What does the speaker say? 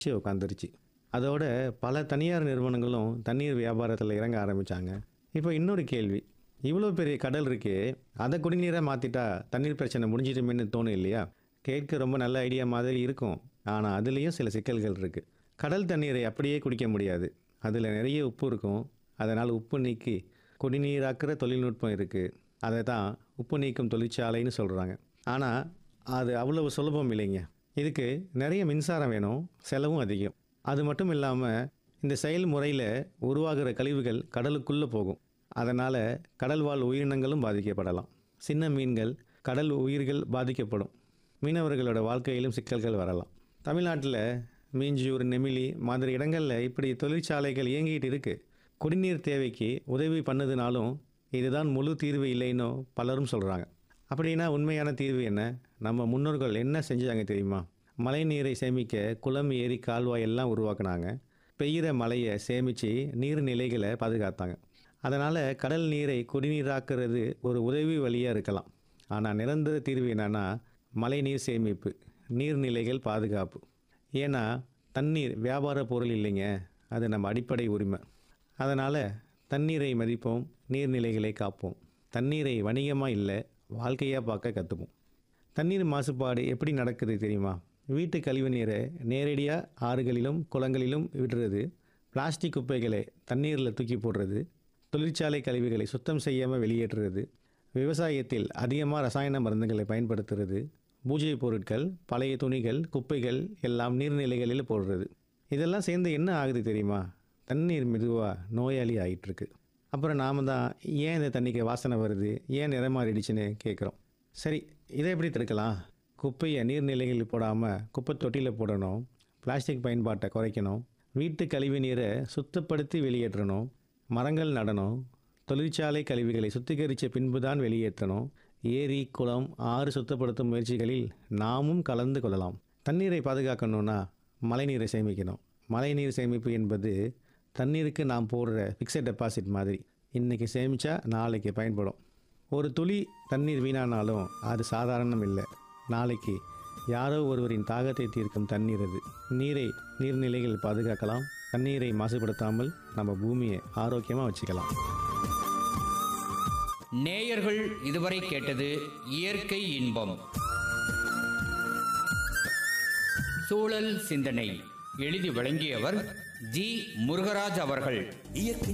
உட்காந்துருச்சு அதோட பல தனியார் நிறுவனங்களும் தண்ணீர் வியாபாரத்தில் இறங்க ஆரம்பித்தாங்க இப்போ இன்னொரு கேள்வி இவ்வளோ பெரிய கடல் இருக்கே அதை குடிநீரை மாற்றிட்டா தண்ணீர் பிரச்சனை முடிஞ்சிடுமேன்னு தோணும் இல்லையா கேட்க ரொம்ப நல்ல ஐடியா மாதிரி இருக்கும் ஆனால் அதுலேயும் சில சிக்கல்கள் இருக்குது கடல் தண்ணீரை அப்படியே குடிக்க முடியாது அதில் நிறைய உப்பு இருக்கும் அதனால் உப்பு நீக்கி குடிநீராக்குற தொழில்நுட்பம் இருக்குது அதை தான் உப்பு நீக்கும் தொழிற்சாலைன்னு சொல்கிறாங்க ஆனால் அது அவ்வளவு சுலபம் இல்லைங்க இதுக்கு நிறைய மின்சாரம் வேணும் செலவும் அதிகம் அது மட்டும் இல்லாமல் இந்த செயல்முறையில் உருவாகிற கழிவுகள் கடலுக்குள்ளே போகும் அதனால் கடல்வாழ் உயிரினங்களும் பாதிக்கப்படலாம் சின்ன மீன்கள் கடல் உயிர்கள் பாதிக்கப்படும் மீனவர்களோட வாழ்க்கையிலும் சிக்கல்கள் வரலாம் தமிழ்நாட்டில் மீஞ்சூர் நெமிலி மாதிரி இடங்களில் இப்படி தொழிற்சாலைகள் இயங்கிட்டு இருக்கு குடிநீர் தேவைக்கு உதவி பண்ணதுனாலும் இதுதான் முழு தீர்வு இல்லைன்னு பலரும் சொல்கிறாங்க அப்படின்னா உண்மையான தீர்வு என்ன நம்ம முன்னோர்கள் என்ன செஞ்சாங்க தெரியுமா மழை நீரை சேமிக்க குளம் ஏரி கால்வாய் எல்லாம் உருவாக்குனாங்க பெய்கிற மழையை சேமித்து நீர்நிலைகளை பாதுகாத்தாங்க அதனால் கடல் நீரை குடிநீராக்குறது ஒரு உதவி வழியாக இருக்கலாம் ஆனால் நிரந்தர தீர்வு என்னன்னா மழை நீர் சேமிப்பு நீர்நிலைகள் பாதுகாப்பு ஏன்னா தண்ணீர் வியாபார பொருள் இல்லைங்க அது நம்ம அடிப்படை உரிமை அதனால் தண்ணீரை மதிப்போம் நீர்நிலைகளை காப்போம் தண்ணீரை வணிகமாக இல்லை வாழ்க்கையாக பார்க்க கற்றுப்போம் தண்ணீர் மாசுபாடு எப்படி நடக்குது தெரியுமா வீட்டு கழிவு நீரை நேரடியாக ஆறுகளிலும் குளங்களிலும் விடுறது பிளாஸ்டிக் குப்பைகளை தண்ணீரில் தூக்கி போடுறது தொழிற்சாலை கழிவுகளை சுத்தம் செய்யாமல் வெளியேற்றுறது விவசாயத்தில் அதிகமாக ரசாயன மருந்துகளை பயன்படுத்துறது பூஜை பொருட்கள் பழைய துணிகள் குப்பைகள் எல்லாம் நீர்நிலைகளில் போடுறது இதெல்லாம் சேர்ந்து என்ன ஆகுது தெரியுமா தண்ணீர் மெதுவாக நோயாளி ஆகிட்டுருக்கு அப்புறம் நாம தான் ஏன் இந்த தண்ணிக்கு வாசனை வருது ஏன் நிறமாறிடுச்சுன்னு கேட்குறோம் சரி இதை எப்படி தடுக்கலாம் குப்பையை நீர்நிலைகளில் போடாமல் குப்பை தொட்டியில் போடணும் பிளாஸ்டிக் பயன்பாட்டை குறைக்கணும் வீட்டு கழிவு நீரை சுத்தப்படுத்தி வெளியேற்றணும் மரங்கள் நடணும் தொழிற்சாலை கழிவுகளை சுத்திகரித்த பின்பு தான் வெளியேற்றணும் ஏரி குளம் ஆறு சுத்தப்படுத்தும் முயற்சிகளில் நாமும் கலந்து கொள்ளலாம் தண்ணீரை பாதுகாக்கணும்னா மழைநீரை சேமிக்கணும் மழைநீர் சேமிப்பு என்பது தண்ணீருக்கு நாம் போடுற ஃபிக்ஸட் டெபாசிட் மாதிரி இன்றைக்கி சேமித்தா நாளைக்கு பயன்படும் ஒரு துளி தண்ணீர் வீணானாலும் அது சாதாரணம் இல்லை நாளைக்கு யாரோ ஒருவரின் தாகத்தை தீர்க்கும் தண்ணீர் அது நீரை நீர்நிலைகள் பாதுகாக்கலாம் தண்ணீரை மாசுபடுத்தாமல் நம்ம பூமியை ஆரோக்கியமாக வச்சுக்கலாம் நேயர்கள் இதுவரை கேட்டது இயற்கை இன்பம் சூழல் சிந்தனை எழுதி வழங்கியவர் ஜி முருகராஜ் அவர்கள் இயற்கை